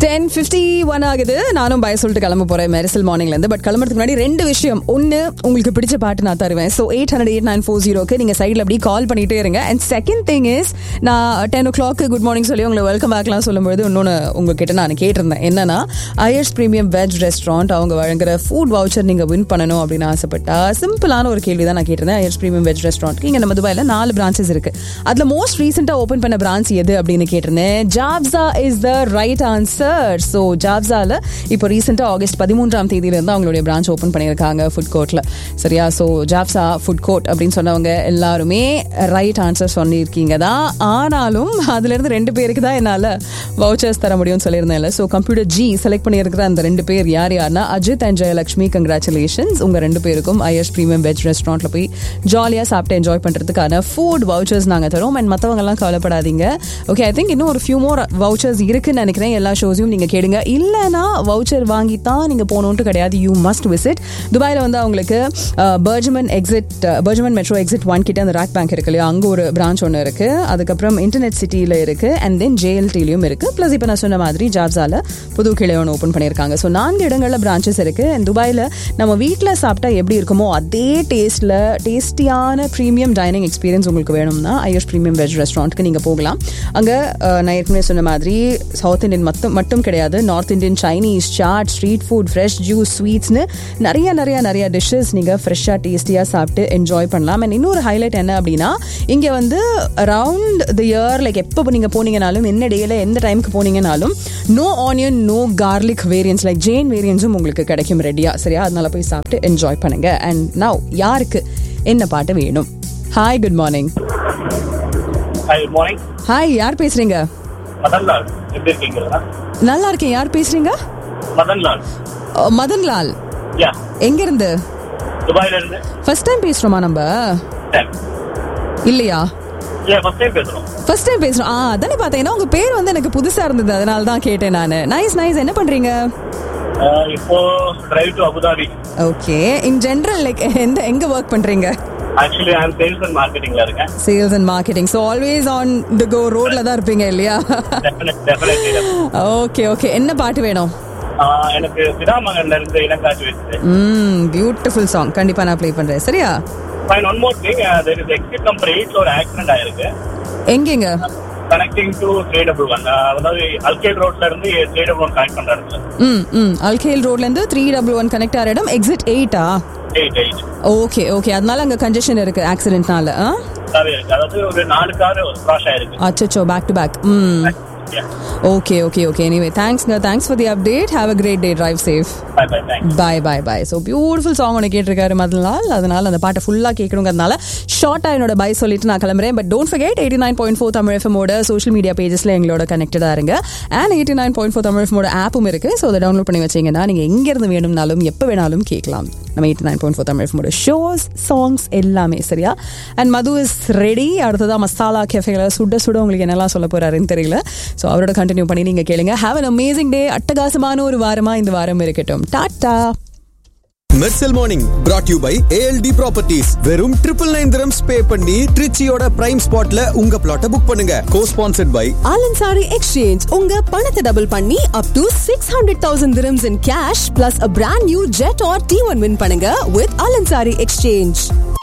Ten fifty one ஆகுது நானும் பய சொல்லிட்டு கிளம்ப போறேன் மெரிசல் மார்னிங்ல இருந்து பட் கிளம்புறதுக்கு முன்னாடி ரெண்டு விஷயம் ஒன்னு உங்களுக்கு பிடிச்ச பாட்டு நான் தருவேன் so eight hundred eight nine four ஜீரோக்கு நீங்க சைடில் அப்படி கால் பண்ணிட்டே இருங்க அண்ட் செகண்ட் திங் இஸ் நான் ten o'clock good morning சொல்லி உங்களை வெல்கம் பேக்லாம் சொல்லும்போது இன்னொன்று உங்ககிட்ட நான் கேட்டிருந்தேன் என்னன்னா ஐஎஸ் பிரீமியம் வெஜ் ரெஸ்டாரண்ட் அவங்க வழங்குற ஃபுட் வவுச்சர் நீங்க வின் பண்ணணும் அப்படின்னு ஆசைப்பட்டா சிம்பிளான ஒரு கேள்வி தான் நான் கேட்டிருந்தேன் ஐஎஸ் பிரீமியம் வெஜ் ரெஸ்டாரண்ட் இங்க நம்ம துபாயில நாலு பிரான்ச்சஸ் இருக்கு அதுல மோஸ்ட் ரீசெண்டா ஓபன் பண்ண பிரான்ச் எது அப்படின்னு கேட்டிருந்தேன் ஜாப்ஸா is the right answer so ஜாப்ஸால இப்போ ரீசெண்டாக ஆகஸ்ட் பதிமூன்றாம் தேதியிலேருந்து அவங்களுடைய பிரான்ச் ஓப்பன் பண்ணியிருக்காங்க ஃபுட் கோர்ட்டில் சரியா ஸோ ஜாப்ஸா ஃபுட் கோர்ட் அப்படின்னு சொன்னவங்க எல்லாருமே ரைட் ஆன்சர் சொல்லியிருக்கீங்க தான் ஆனாலும் அதுலேருந்து ரெண்டு பேருக்கு தான் என்னால் வவுச்சர்ஸ் தர முடியும்னு சொல்லியிருந்தேன்ல ஸோ கம்ப்யூட்டர் ஜி செலக்ட் பண்ணியிருக்கிற அந்த ரெண்டு பேர் யார் யாருன்னா அஜித் அண்ட் ஜெயலட்சுமி கங்க்ராச்சுலேஷன்ஸ் உங்கள் ரெண்டு பேருக்கும் ஐஎஸ் ப்ரீமியம் வெஜ் ரெஸ்டாரண்ட்டில் போய் ஜாலியாக சாப்பிட்டு என்ஜாய் பண்ணுறதுக்கான ஃபுட் வவுச்சர்ஸ் நாங்கள் தரோம் அண்ட் மற்றவங்கலாம் கவலைப்படாதீங்க ஓகே ஐ திங்க் இன்னும் ஒரு ஃபியூ மோர் வவுச்சர்ஸ் இருக்குன்னு நினைக்கிறேன் எல்லா ஷோஸையும் நீங்கள் கேளுங்க இல்லைனா வவுச்சர் வாங்கி தான் நீங்கள் போகணுன்ட்டு கிடையாது யூ மஸ்ட் விசிட் துபாயில் வந்து அவங்களுக்கு BurJuman exit BurJuman metro exit one கிட்ட அந்த ராக் பேங்க் இருக்கு இல்லையா அங்கே ஒரு பிரான்ச் ஒன்று இருக்கு அதுக்கப்புறம் இன்டர்நெட் சிட்டியில் இருக்கு அண்ட் தென் ஜேஎல்டிலையும் இருக்கு ப்ளஸ் இப்போ நான் சொன்ன மாதிரி ஜாப்ஸால புது கிளை ஒன்று ஓப்பன் பண்ணியிருக்காங்க ஸோ நான்கு இடங்களில் பிரான்ச்சஸ் இருக்கு அண்ட் துபாயில் நம்ம வீட்டில் சாப்பிட்டா எப்படி இருக்குமோ அதே டேஸ்ட்டில் டேஸ்டியான ப்ரீமியம் டைனிங் எக்ஸ்பீரியன்ஸ் உங்களுக்கு வேணும்னா ஐஎஸ் ப்ரீமியம் வெஜ் ரெஸ்டாரண்ட்க்கு நீங்கள் போகலாம் அங்கே நான் ஏற்கனவே சொன்ன மாதிரி சவுத் இந்தியன் மட்டும் மட்டும் கிடையாது north Indian Chinese chaat street food fresh juice ஸ்வீட்ஸ்னு நிறைய நிறைய நிறைய டிஷ்ஷஸ் நீங்கள் ஃப்ரெஷ்ஷாக டேஸ்டியாக சாப்பிட்டு என்ஜாய் பண்ணலாம் அண்ட் இன்னொரு ஹைலைட் என்ன அப்படின்னா இங்கே வந்து அரவுண்ட் த இயர் லைக் எப்போ நீங்கள் போனீங்கனாலும் என்ன டேயில் எந்த டைமுக்கு போனீங்கனாலும் no onion no garlic variance like Jain வேரியன்ஸும் உங்களுக்கு கிடைக்கும் ரெடியாக சரியா அதனால போய் சாப்பிட்டு என்ஜாய் பண்ணுங்க அண்ட் நவ் யாருக்கு என்ன பாட்டு வேணும் hi good morning hi good morning hi யார் பேசுறீங்க மதன்லால் எப்படி இருக்கீங்களா நல்லா இருக்கேன் யார் பேசுறீங்க மதன்லால் அஹ், மதன்லால் யா எங்க இருந்து துபாயில இருந்து ஃபர்ஸ்ட் டைம் பேசுறோமா நம்ம இல்லையா இல்ல ஃபர்ஸ்ட் டைம் பேசுறோம் ஃபர்ஸ்ட் டைம் பேசுறோம் ஆ அதானே பார்த்தேன் ஏன்னா உங்க பேர் வந்து எனக்கு புதுசா இருந்தது அதனால தான் கேட்டேன் நான் நைஸ் நைஸ் என்ன பண்றீங்க அஹ், இப்போ drive to Abu Dhabi okay in general like எந்த எங்க ஒர்க் பண்றீங்க actually I am sales and மார்க்கெட்டிங்ல இருக்கேன் sales and marketing so always on the go ரோட்ல தான் இருப்பீங்க இல்லையா டெஃபினெட்லி ஓகே ஓகே என்ன பாட்டு வேணும் எனக்கு சிதாமங்கல்ல இருந்து இனக்காட்சி வச்சு ம் பியூட்டிஃபுல் சாங் கண்டிப்பா நான் ப்ளே பண்றேன் சரியா fine one more thing there is exit number எயிட்ல ஒரு ஆக்சிடென்ட் ஆயிருக்கு எங்கெங்க connecting to three double one அதாவது அல்கேட் ரோட்ல இருந்து த்ரீ டபுள் ஒன் கனெக்ட் பண்ற இடத்துல ம் ம் அல்கேல் ரோட்ல இருந்து த்ரீ டபுள் ஒன் கனெக்ட் ஆகிற இடம் எக்ஸிட் எயிட்டா எயிட் எயிட் ஓகே ஓகே அதனால அங்க கன்ஜெஷன் இருக்கு ஆக்சிடென்ட்னால இருக்கு அதாவது ஒரு நாலு கார் கிராஷ் ஆயிருக்கு அச்சோ back to back hmm Yeah. Okay okay okay anyway தேங்க்ஸ்ங்க thanks for the update have a great day drive safe Bye bye. Thanks. Bye bye bye so beautiful song ஒன்று கேட்டிருக்காரு மதனால் அதனால அந்த பாட்டை ஃபுல்லாக கேட்கணுங்கிறதுனால ஷார்ட்டாக என்னோட பை சொல்லிட்டு நான் கிளம்புறேன் but don't forget eighty nine point four Tamil எஃப்எமோட சோஷியல் மீடியா பேஜஸில் எங்களோட கனெக்டடாக இருங்க and eighty nine point four Tamil எஃப்எமோட ஆப்பும் இருக்குது ஸோ அதை டவுன்லோட் பண்ணி வச்சிங்கன்னா நீங்கள் எங்கேருந்து வேணும்னாலும் எப்போ வேணாலும் கேட்கலாம் நம்ம eighty nine point four Tamil எஃப்எமோட ஷோஸ் சாங்ஸ் எல்லாமே சரியா அண்ட் மது இஸ் ரெடி அடுத்ததாக மசாலா கேஃபேல சுட சுட உங்களுக்கு என்னெல்லாம் சொல்ல போறாருன்னு தெரியல ஸோ அவரோட கண்டினியூ பண்ணி நீங்கள் கேளுங்க ஹாவ் அன் அமேசிங் டே அட்டகாசமான ஒரு வாரமா இந்த வாரம் இருக்கட்டும் டாட்டா Mersal morning brought you by ALT properties வெறும் ட்ரிபிள் நைன் திரம்ஸ் பே பண்ணி ட்ரிச்சியோட பிரைம் ஸ்பாட்ல உங்க பிளாட்டை புக் பண்ணுங்க co sponsored by Al Ansari exchange உங்க பணத்தை டபுள் பண்ணி up to six hundred thousand dirhams in cash plus a brand new jet R T one win பண்ணுங்க வித் ஆலன்சாரி எக்ஸ்சேஞ்ச்